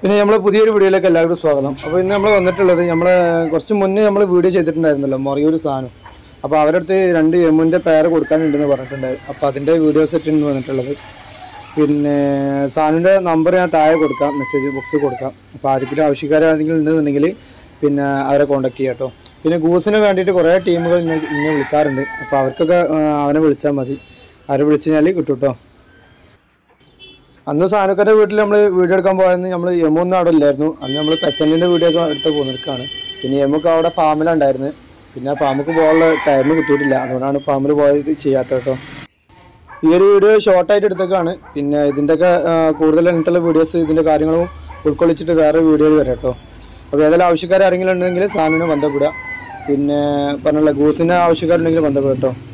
പിന്നെ നമ്മൾ പുതിയൊരു വീഡിയോയിലേക്ക് എല്ലാവർക്കും സ്വാഗതം അപ്പോൾ ഇന്ന് നമ്മൾ വന്നിട്ടുള്ളത് നമ്മൾ കുറച്ച് മുന്നേ നമ്മൾ വീഡിയോ ചെയ്തിട്ടുണ്ടായിരുന്നല്ലോ മറിയൊരു സാധനം അപ്പോൾ അവരുടെ അടുത്ത് രണ്ട് എമ്മിൻ്റെ പേര് കൊടുക്കാനുണ്ടെന്ന് പറഞ്ഞിട്ടുണ്ടായി അപ്പോൾ അതിൻ്റെ വീഡിയോ സെറ്റ് ഇന്ന് വന്നിട്ടുള്ളത് പിന്നെ സാധനൻ്റെ നമ്പർ ഞാൻ താഴെ കൊടുക്കാം മെസ്സേജ് ബോക്സ് കൊടുക്കാം അപ്പോൾ ആർക്കെങ്കിലും ആവശ്യക്കാരാണെങ്കിലും ഉണ്ടെന്നുണ്ടെങ്കിൽ പിന്നെ അവരെ കോൺടാക്ട് ചെയ്യാം കേട്ടോ പിന്നെ ഗൂസിന് വേണ്ടിയിട്ട് കുറേ ടീമുകൾ ഇന്നെ ഇന്നെ വിളിക്കാറുണ്ട് അപ്പോൾ അവർക്കൊക്കെ ആ, അവനെ വിളിച്ചാൽ മതി അവരെ വിളിച്ചു കഴിഞ്ഞാൽ കിട്ടും കേട്ടോ അന്ന് സാനക്കൻ്റെ വീട്ടിൽ നമ്മൾ വീഡിയോ എടുക്കാൻ പോയെന്ന് നമ്മൾ എമ്മൊന്നും അവിടെ ഇല്ലായിരുന്നു അന്ന് നമ്മൾ പെസൻറ്റിൻ്റെ വീഡിയോ ഒക്കെ എടുത്ത് പോന്നിരിക്കുകയാണ് പിന്നെ എമ്മൊക്കെ അവിടെ ഫാമിലുണ്ടായിരുന്നു പിന്നെ ആ ഫാമിക്ക് പോകാനുള്ള ടൈം കിട്ടിയിട്ടില്ല അതുകൊണ്ടാണ് ഫാമിൽ പോയത് ചെയ്യാത്ത കേട്ടോ ഈ ഒരു വീഡിയോ ഷോർട്ടായിട്ട് എടുത്തേക്കാണ് പിന്നെ ഇതിൻ്റെയൊക്കെ കൂടുതൽ അങ്ങനത്തെ വീഡിയോസ് ഇതിൻ്റെ കാര്യങ്ങളും ഉൾക്കൊള്ളിച്ചിട്ട് വേറെ വീഡിയോയിൽ വരാം കേട്ടോ അപ്പോൾ ഏതെങ്കിലും ആവശ്യക്കാർ ആരെങ്കിലും ഉണ്ടെങ്കിൽ സാധനം ബന്ധപ്പെടുക പിന്നെ പറഞ്ഞുള്ള ഗൂസിൻ്റെ ആവശ്യക്കാരുണ്ടെങ്കിൽ ബന്ധപ്പെടുക കേട്ടോ